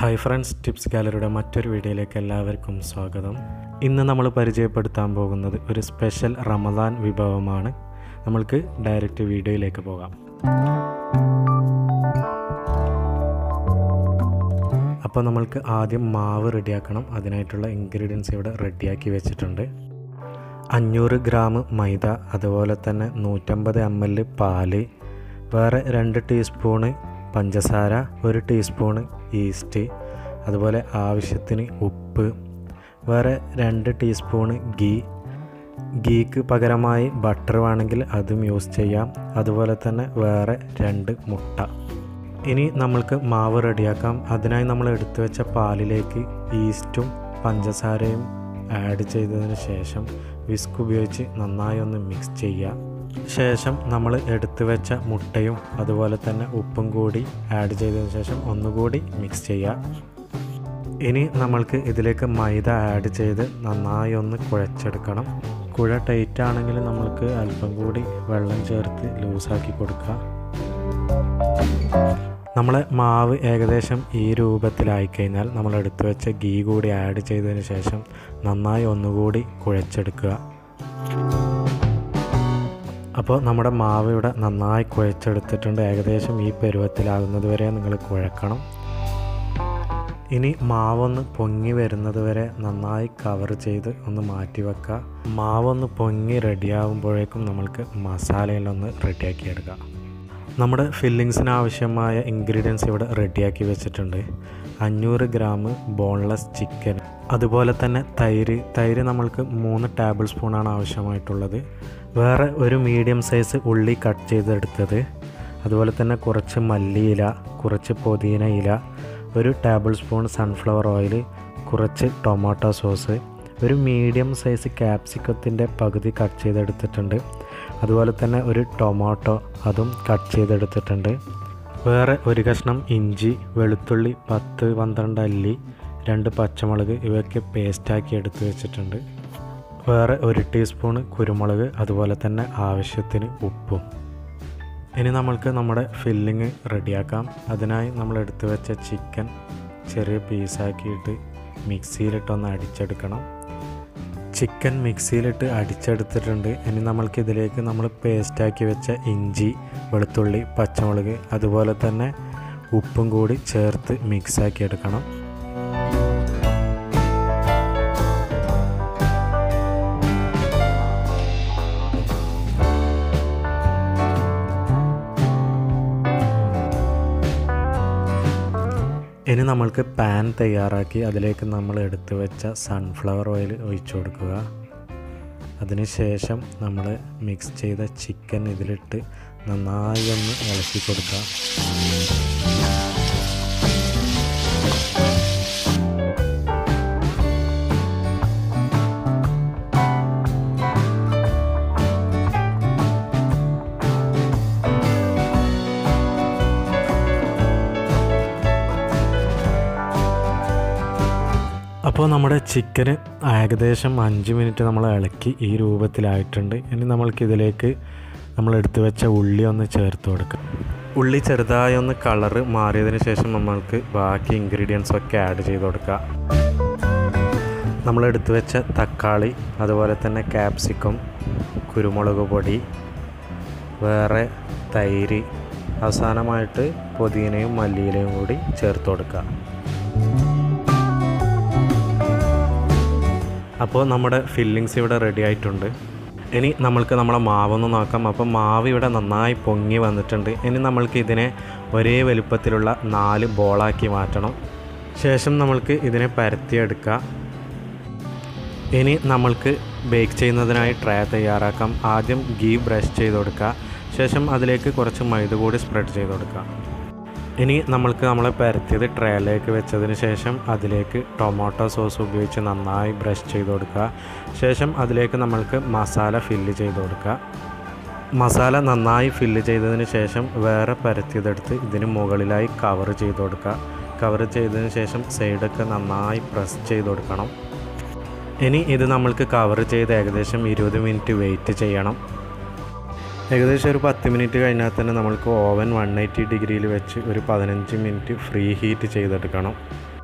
hi friends tips ഗാലറിയുടെ മറ്റൊരു വീഡിയോയിലേക്ക് എല്ലാവർക്കും സ്വാഗതം ഇന്ന് നമ്മൾ പരിചയപ്പെടുത്താൻ പോകുന്നത് ഒരു സ്പെഷ്യൽ റമദാൻ വിഭവമാണ് നമ്മൾക്ക് ഡയറക്റ്റ് വീഡിയോയിലേക്ക് പോകാം അപ്പോൾ നമ്മൾക്ക് ആദ്യം മാവ് റെഡിയാക്കണം അതിനായിട്ടുള്ള ഇൻഗ്രീഡിയൻസ് ഇവിടെ റെഡിയാക്കി വെച്ചിട്ടുണ്ട് അഞ്ഞൂറ് ഗ്രാം മൈദ അതുപോലെ തന്നെ നൂറ്റമ്പത് എം എൽ പാല് വേറെ രണ്ട് ടീസ്പൂണ് പഞ്ചസാര ഒരു ടീസ്പൂണ് ഈസ്റ്റ് അതുപോലെ ആവശ്യത്തിന് ഉപ്പ് വേറെ രണ്ട് ടീസ്പൂണ് ഗീ ഗീക്ക് പകരമായി ബട്ടർ വേണമെങ്കിൽ അതും യൂസ് ചെയ്യാം അതുപോലെ തന്നെ വേറെ രണ്ട് മുട്ട ഇനി നമ്മൾക്ക് മാവ് റെഡിയാക്കാം അതിനായി നമ്മൾ എടുത്തു വെച്ച പാലിലേക്ക് ഈസ്റ്റും പഞ്ചസാരയും ആഡ് ചെയ്തതിന് ശേഷം വിസ്ക് ഉപയോഗിച്ച് നന്നായി ഒന്ന് മിക്സ് ചെയ്യുക ശേഷം നമ്മൾ എടുത്തു വെച്ച മുട്ടയും അതുപോലെ തന്നെ ഉപ്പും കൂടി ആഡ് ചെയ്തതിന് ശേഷം ഒന്നുകൂടി മിക്സ് ചെയ്യുക ഇനി നമ്മൾക്ക് ഇതിലേക്ക് മൈദ ആഡ് ചെയ്ത് നന്നായി ഒന്ന് കുഴച്ചെടുക്കണം കുഴ ടൈറ്റ് ആണെങ്കിൽ നമ്മൾക്ക് അല്പം കൂടി വെള്ളം ചേർത്ത് ലൂസാക്കി കൊടുക്കുക നമ്മളെ മാവ് ഏകദേശം ഈ രൂപത്തിലായി കഴിഞ്ഞാൽ നമ്മൾ എടുത്തു വെച്ച ഗീ കൂടി ആഡ് ചെയ്തതിന് ശേഷം നന്നായി ഒന്നുകൂടി കുഴച്ചെടുക്കുക അപ്പോൾ നമ്മുടെ മാവ് ഇവിടെ നന്നായി കുഴച്ചെടുത്തിട്ടുണ്ട് ഏകദേശം ഈ പരുവത്തിലാകുന്നത് വരെ നിങ്ങൾ കുഴക്കണം ഇനി മാവൊന്ന് പൊങ്ങി വരുന്നത് വരെ നന്നായി കവർ ചെയ്ത് ഒന്ന് മാറ്റി വെക്കുക മാവൊന്ന് പൊങ്ങി റെഡിയാകുമ്പോഴേക്കും നമ്മൾക്ക് മസാലയിലൊന്ന് റെഡിയാക്കി എടുക്കാം നമ്മുടെ ഫില്ലിങ്സിന് ആവശ്യമായ ഇൻഗ്രീഡിയൻസ് ഇവിടെ റെഡിയാക്കി വെച്ചിട്ടുണ്ട് അഞ്ഞൂറ് ഗ്രാം ബോൺലെസ് ചിക്കൻ അതുപോലെ തന്നെ തൈര് തൈര് നമ്മൾക്ക് മൂന്ന് ടേബിൾ സ്പൂണാണ് ആവശ്യമായിട്ടുള്ളത് വേറെ ഒരു മീഡിയം സൈസ് ഉള്ളി കട്ട് ചെയ്തെടുത്തത് അതുപോലെ തന്നെ കുറച്ച് മല്ലിയില കുറച്ച് പുതിന ഇല ഒരു ടേബിൾ സ്പൂൺ സൺഫ്ലവർ ഓയിൽ കുറച്ച് ടൊമാറ്റോ സോസ് ഒരു മീഡിയം സൈസ് ക്യാപ്സിക്കത്തിൻ്റെ പകുതി കട്ട് ചെയ്തെടുത്തിട്ടുണ്ട് അതുപോലെ തന്നെ ഒരു ടൊമാറ്റോ അതും കട്ട് ചെയ്തെടുത്തിട്ടുണ്ട് വേറെ ഒരു കഷ്ണം ഇഞ്ചി വെളുത്തുള്ളി പത്ത് പന്ത്രണ്ട് അല്ലി രണ്ട് പച്ചമുളക് ഇവയൊക്കെ പേസ്റ്റാക്കി എടുത്ത് വെച്ചിട്ടുണ്ട് വേറെ ഒരു ടീസ്പൂൺ കുരുമുളക് അതുപോലെ തന്നെ ആവശ്യത്തിന് ഉപ്പും ഇനി നമ്മൾക്ക് നമ്മുടെ ഫില്ലിങ് റെഡിയാക്കാം അതിനായി നമ്മൾ എടുത്തു വെച്ച ചിക്കൻ ചെറിയ പീസാക്കിയിട്ട് മിക്സിയിലിട്ടൊന്ന് അടിച്ചെടുക്കണം ചിക്കൻ മിക്സിയിലിട്ട് അടിച്ചെടുത്തിട്ടുണ്ട് ഇനി നമ്മൾക്ക് ഇതിലേക്ക് നമ്മൾ പേസ്റ്റാക്കി വെച്ച ഇഞ്ചി വെളുത്തുള്ളി പച്ചമുളക് അതുപോലെ തന്നെ ഉപ്പും കൂടി ചേർത്ത് മിക്സാക്കി എടുക്കണം ഇനി നമ്മൾക്ക് പാൻ തയ്യാറാക്കി അതിലേക്ക് നമ്മൾ എടുത്തു വെച്ച സൺഫ്ലവർ ഓയിൽ ഒഴിച്ചു കൊടുക്കുക അതിനുശേഷം നമ്മൾ മിക്സ് ചെയ്ത ചിക്കൻ ഇതിലിട്ട് നന്നായി ഒന്ന് ഇളക്കി കൊടുക്കുക അപ്പോൾ നമ്മുടെ ചിക്കന് ഏകദേശം അഞ്ച് മിനിറ്റ് നമ്മൾ ഇളക്കി ഈ രൂപത്തിലായിട്ടുണ്ട് ഇനി നമ്മൾക്ക് ഇതിലേക്ക് നമ്മൾ എടുത്തു വെച്ച ഉള്ളി ഒന്ന് ചേർത്ത് കൊടുക്കാം ഉള്ളി ചെറുതായി ഒന്ന് കളറ് മാറിയതിന് ശേഷം നമ്മൾക്ക് ബാക്കി ഇൻഗ്രീഡിയൻസ് ഒക്കെ ആഡ് ചെയ്ത് കൊടുക്കുക നമ്മൾ എടുത്തു വെച്ച തക്കാളി അതുപോലെ തന്നെ ക്യാപ്സിക്കം കുരുമുളക് പൊടി വേറെ തൈര് അവസാനമായിട്ട് പുതിനയും മല്ലിയിലയും കൂടി ചേർത്ത് കൊടുക്കുക അപ്പോൾ നമ്മുടെ ഫില്ലിങ്സ് ഇവിടെ റെഡി ആയിട്ടുണ്ട് ഇനി നമ്മൾക്ക് നമ്മളെ മാവൊന്ന് നോക്കാം അപ്പോൾ മാവ് ഇവിടെ നന്നായി പൊങ്ങി വന്നിട്ടുണ്ട് ഇനി നമ്മൾക്ക് ഇതിനെ ഒരേ വലുപ്പത്തിലുള്ള നാല് ബോളാക്കി മാറ്റണം ശേഷം നമ്മൾക്ക് ഇതിനെ പരത്തിയെടുക്കാം ഇനി നമ്മൾക്ക് ബേക്ക് ചെയ്യുന്നതിനായി ട്രേ തയ്യാറാക്കാം ആദ്യം ഗീ ബ്രഷ് ചെയ്ത് കൊടുക്കുക ശേഷം അതിലേക്ക് കുറച്ച് മൈദ കൂടി സ്പ്രെഡ് ചെയ്ത് കൊടുക്കുക ഇനി നമ്മൾക്ക് നമ്മൾ പരത്തിയത് ട്രേയിലേക്ക് വെച്ചതിന് ശേഷം അതിലേക്ക് ടൊമാറ്റോ സോസ് ഉപയോഗിച്ച് നന്നായി ബ്രഷ് ചെയ്ത് കൊടുക്കുക ശേഷം അതിലേക്ക് നമ്മൾക്ക് മസാല ഫില്ല് ചെയ്ത് കൊടുക്കുക മസാല നന്നായി ഫില്ല് ചെയ്തതിന് ശേഷം വേറെ പരത്തിയതെടുത്ത് ഇതിന് മുകളിലായി കവർ ചെയ്ത് കൊടുക്കുക കവർ ചെയ്തതിന് ശേഷം സൈഡൊക്കെ നന്നായി പ്രസ് ചെയ്ത് കൊടുക്കണം ഇനി ഇത് നമ്മൾക്ക് കവർ ചെയ്ത് ഏകദേശം ഇരുപത് മിനിറ്റ് വെയിറ്റ് ചെയ്യണം ഏകദേശം ഒരു പത്ത് മിനിറ്റ് കഴിഞ്ഞാൽ തന്നെ നമ്മൾക്ക് ഓവൻ വൺ എയ്റ്റി ഡിഗ്രിയിൽ വെച്ച് ഒരു പതിനഞ്ച് മിനിറ്റ് ഫ്രീ ഹീറ്റ് ചെയ്തെടുക്കണം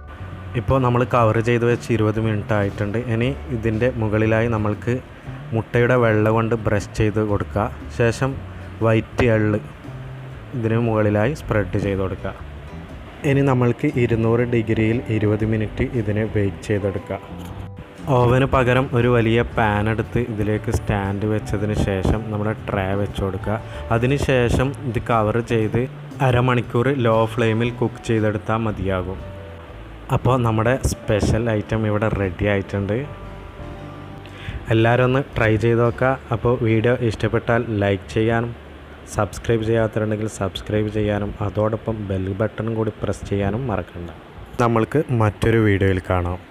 ഇപ്പോൾ നമ്മൾ കവർ ചെയ്ത് വെച്ച് ഇരുപത് മിനിറ്റ് ആയിട്ടുണ്ട് ഇനി ഇതിൻ്റെ മുകളിലായി നമ്മൾക്ക് മുട്ടയുടെ വെള്ള കൊണ്ട് ബ്രഷ് ചെയ്ത് കൊടുക്കുക ശേഷം വൈറ്റ് എള്ള് ഇതിന് മുകളിലായി സ്പ്രെഡ് ചെയ്ത് കൊടുക്കുക ഇനി നമ്മൾക്ക് ഇരുന്നൂറ് ഡിഗ്രിയിൽ ഇരുപത് മിനിറ്റ് ഇതിനെ ബേക്ക് ചെയ്തെടുക്കുക ഓവന് പകരം ഒരു വലിയ പാൻ എടുത്ത് ഇതിലേക്ക് സ്റ്റാൻഡ് വെച്ചതിന് ശേഷം നമ്മുടെ ട്രേ വെച്ച് കൊടുക്കുക അതിന് ശേഷം ഇത് കവർ ചെയ്ത് അരമണിക്കൂർ ലോ ഫ്ലെയിമിൽ കുക്ക് ചെയ്തെടുത്താൽ മതിയാകും അപ്പോൾ നമ്മുടെ സ്പെഷ്യൽ ഐറ്റം ഇവിടെ റെഡി ആയിട്ടുണ്ട് എല്ലാവരും ഒന്ന് ട്രൈ ചെയ്ത് നോക്കുക അപ്പോൾ വീഡിയോ ഇഷ്ടപ്പെട്ടാൽ ലൈക്ക് ചെയ്യാനും സബ്സ്ക്രൈബ് ചെയ്യാത്തവരുണ്ടെങ്കിൽ സബ്സ്ക്രൈബ് ചെയ്യാനും അതോടൊപ്പം ബെൽ ബട്ടൺ കൂടി പ്രസ് ചെയ്യാനും മറക്കണ്ട നമ്മൾക്ക് മറ്റൊരു വീഡിയോയിൽ കാണാം